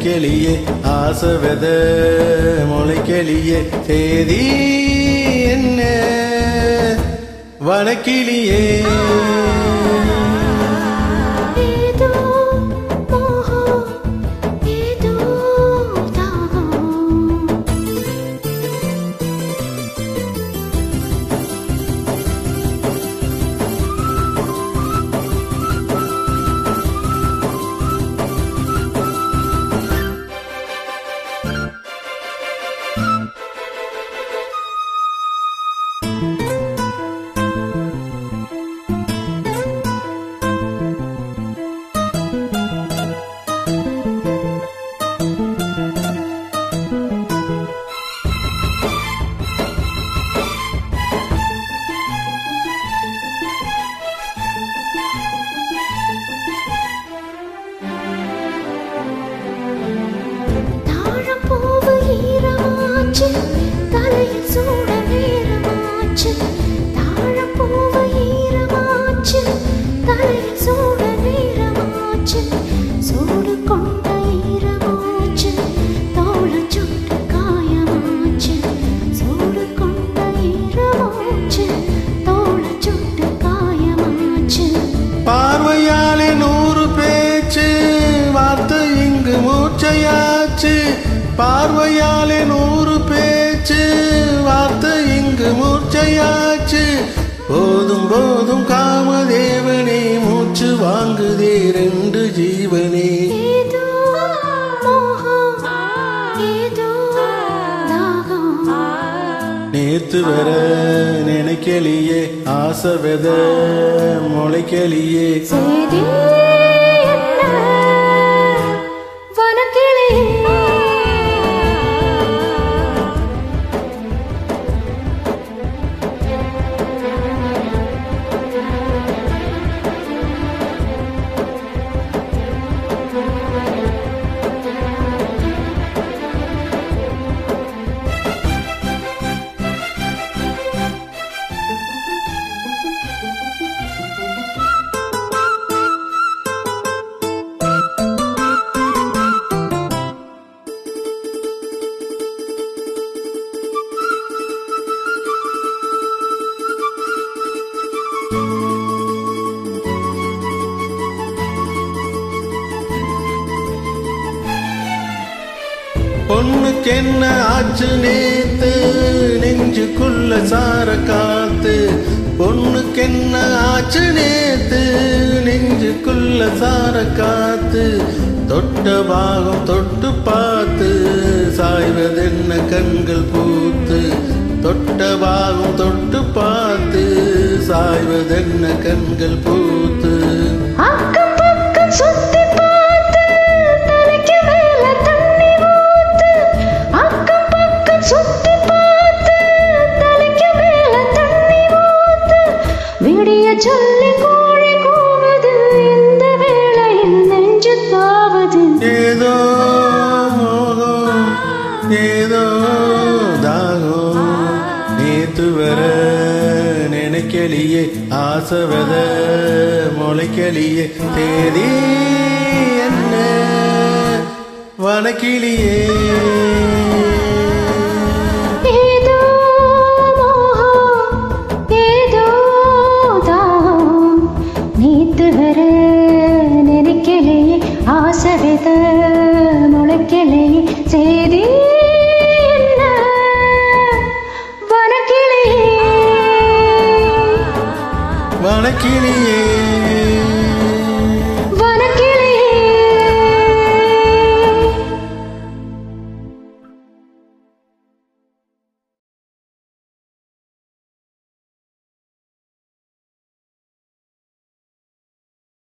நினைக்கலியே ஆசை வித முளைக்கலியே சேதி என்ன வனக்கிளியே ஏதோ மோகம் ஏதோ தாகம் தாழப்பூவு ஈரமாச்சு தலையில் சூட நேரமாச்சு தாழப்பூவு ஈரமாச்சு தலையில் சூட நேரமாச்சு சூடு கொண்ட ஈரமாச்சு தோள சுட்டு காயமாச்சு சூடு கொண்ட ஈரமாச்சு தோள சுட்டு காயமாச்சு பார்வையாலே நூறு பேச்சு வார்த்தை இங்கு மூச்சையாச்சு பார்வையாலே நூறு பேச்சு வார்த்தை இங்கு மூச்சையாச்சு போதும் போதும் காமதேவனே மூச்சு வாங்குதே ரெண்டு ஜீவனே ஏதோ மோகம் ஏதோ தாகம் நேத்து வர நினைக்கலியே ஆசை வித முளைக்கலியே சேதி என்ன வனக்கிளியே பொண்ணுக்கு என்ன ஆச்சு நேத்து நெஞ்சுக்குள்ள சார காத்து பொண்ணுக்கு என்ன ஆச்சு நேத்து நெஞ்சுக்குள்ள சார காத்து தொட்ட பாகம் தொட்டு பார்த்து சாய்வதென்ன கண்கள் பூத்து தொட்ட பாகம் தொட்டு பார்த்து சாய்வதென்ன கண்கள் பூத்து அக்கம் பக்கம் சுத்தி பார்த்து தலைக்கு மேல தண்ணி ஊத்து அக்கம் பக்கம் சுத்தி பார்த்து தலைக்கு மேல தண்ணி ஊத்து விடிய சொல்லி கோழி கூவுது இந்த வேளையில் நெஞ்சு தாவுது ஏதோ மோகம் ஏதோ தாகம் நேத்து வர நினைக்கலியே ஆசை வித முளைக்கலியே தேதி என்ன வனக்கிளியே ஏதோ மோகம் ஏதோ தாகம் நேத்து வர நினைக்கலையே ஆசை வித முளைக்கலையே சேதி என்ன வனக்கிளியே வனக்கிளியே